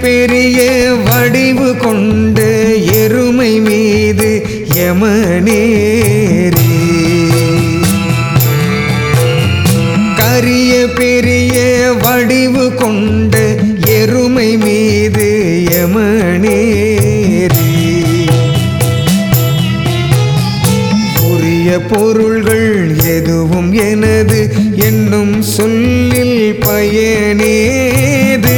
பெரிய வடிவு கொண்டு எருமை மீது யமனேரி கரிய பெரிய வடிவு கொண்ட எருமை மீது யமனேரி உரிய பொருள்கள் எதுவும் எனது என்னும் சொல்லில் பயனேது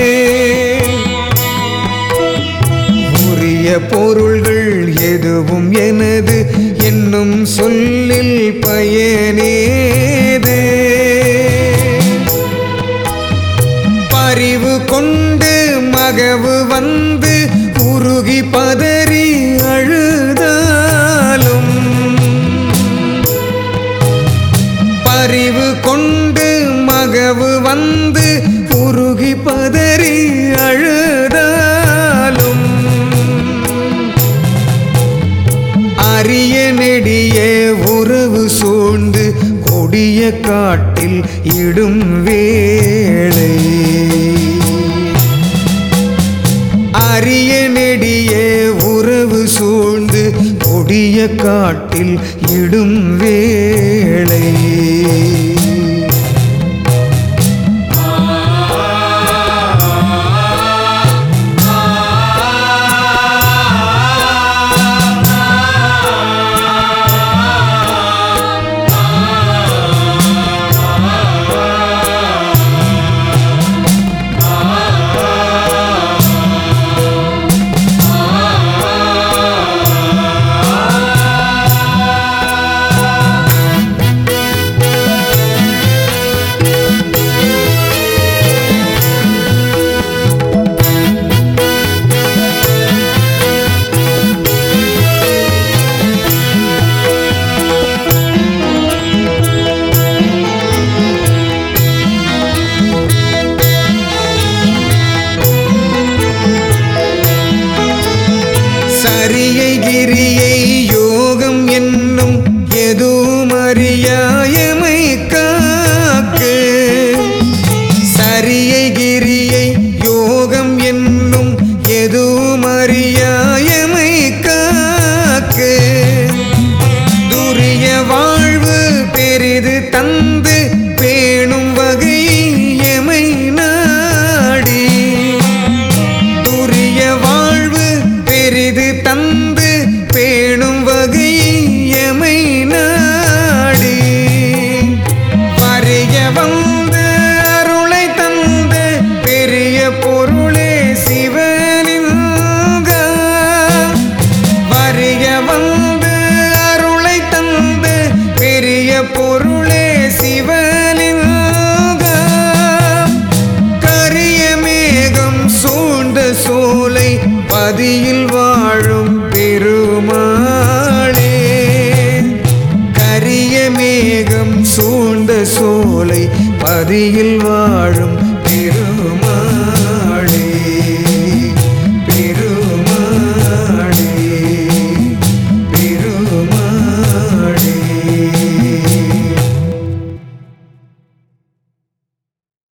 உரிய பொருள்கள் எதுவும் எனது என்னும் சொல்லில் பயனேது பரிவு கொண்டு மகவு வந்து உருகி பதறி அழுதாலும் பரிவு கொண்டு மகவு வந்து உருகி பதறி அழுதாலும் அரிய நெடிய உறவு சூழ்ந்து கொடிய காட்டில் இடும் வேளை அரிய நெடிய உறவு சூழ்ந்து கொடிய காட்டில் இடும் வேளை சரியை கிரியை யோகம் என்னும் எதுவும் அறியாயமை காக்கு சரியை கிரியை யோகம் என்னும் எதுவும் அறியாயமை காக்கு துரிய வாழ்வு பெரிது தந்து பேணும் வகை எமை நாடி துரிய வாழ்வு பெரிது தந்து பேணும் வகை எமை நாடி வரைய வந்து அருளை தந்து பெரிய பொருளே சிவலிங்க வரைய வந்து அருளை தந்து பெரிய பொருளே சிவலிங்க கரிய மேகம் சூழ்ந்த சோலை பதியில் வாழும் பெருமாளே கரிய மேகம் சூழ்ந்த சோலை பதியில் வாழும்